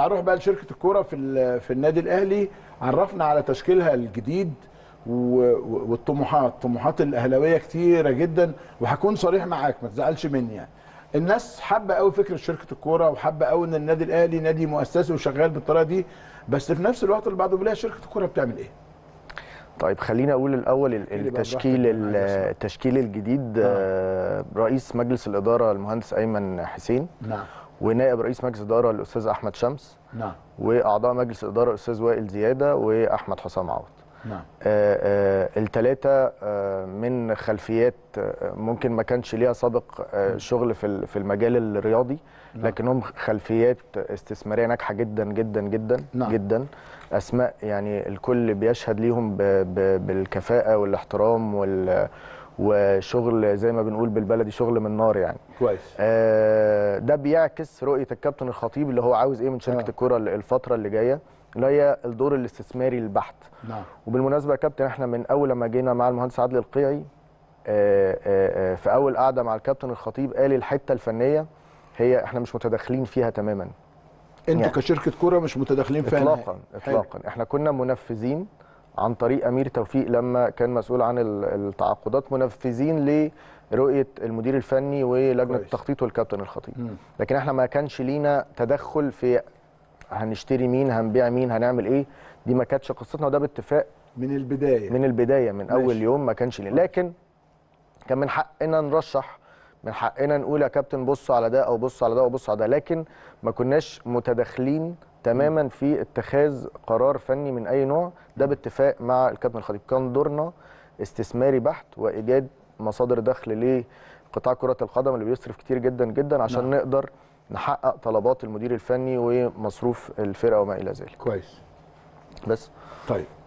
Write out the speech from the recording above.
تعال نروح بقى لشركه الكوره في ال- في النادي الاهلي عرفنا على تشكيلها الجديد و- و- والطموحات طموحات الاهلاويه كتيره جدا وهكون صريح معاك ما تزعلش مني يعني الناس حابه قوي فكره شركه الكوره وحابه قوي ان النادي الاهلي نادي مؤسسي وشغال بالطريقه دي بس في نفس الوقت اللي بعده بيلاقي شركه الكوره بتعمل ايه طيب خليني اقول الاول ال- لي بقى التشكيل براحتك، أنا عايز أسمع. التشكيل الجديد آه، رئيس مجلس الاداره المهندس ايمن حسين نعم ونائب رئيس مجلس الاداره الاستاذ احمد شمس نعم واعضاء مجلس الاداره الاستاذ وائل زياده واحمد حسام عوض نعم الثلاثه من خلفيات آه، ممكن ما كانش ليها سابق آه، شغل في ال- في المجال الرياضي لكنهم خلفيات استثماريه ناجحه جدا جدا جدا نعم. جدا اسماء يعني الكل بيشهد ليهم ب- ب- بالكفاءه والاحترام وال وشغل زي ما بنقول بالبلدي شغل من نار يعني كويس آه، ده بيعكس رؤيه الكابتن الخطيب اللي هو عاوز ايه من شركه آه. الكره الفتره اللي جايه اللي هي الدور الاستثماري البحت نعم وبالمناسبه يا كابتن احنا من اول لما جينا مع المهندس عادل القيعي آه، آه، آه، في اول قعده مع الكابتن الخطيب قال الحته الفنيه هي احنا مش متداخلين فيها تماما انتوا يعني- كشركه كوره مش متداخلين فيها اطلاقا نهائي. اطلاقا احنا كنا منفذين عن طريق امير توفيق لما كان مسؤول عن ال- التعاقدات منفذين لرؤيه المدير الفني ولجنه كويس. التخطيط والكابتن الخطيب مم. لكن احنا ما كانش لينا تدخل في هنشتري مين هنبيع مين هنعمل ايه دي ما كانتش قصتنا وده باتفاق من البدايه من البدايه من اول ماشي. يوم ما كانش لينا لكن كان من حقنا نرشح من حقنا نقول يا كابتن بصوا على ده او بصوا على ده او بصوا على ده لكن ما كناش متداخلين تماما في اتخاذ قرار فني من اي نوع ده باتفاق مع الكابتن الخطيب كان دورنا استثماري بحت وايجاد مصادر دخل لقطاع كره القدم اللي بيصرف كتير جدا جدا عشان نعم. نقدر نحقق طلبات المدير الفني ومصروف الفرقه وما الى ذلك كويس بس طيب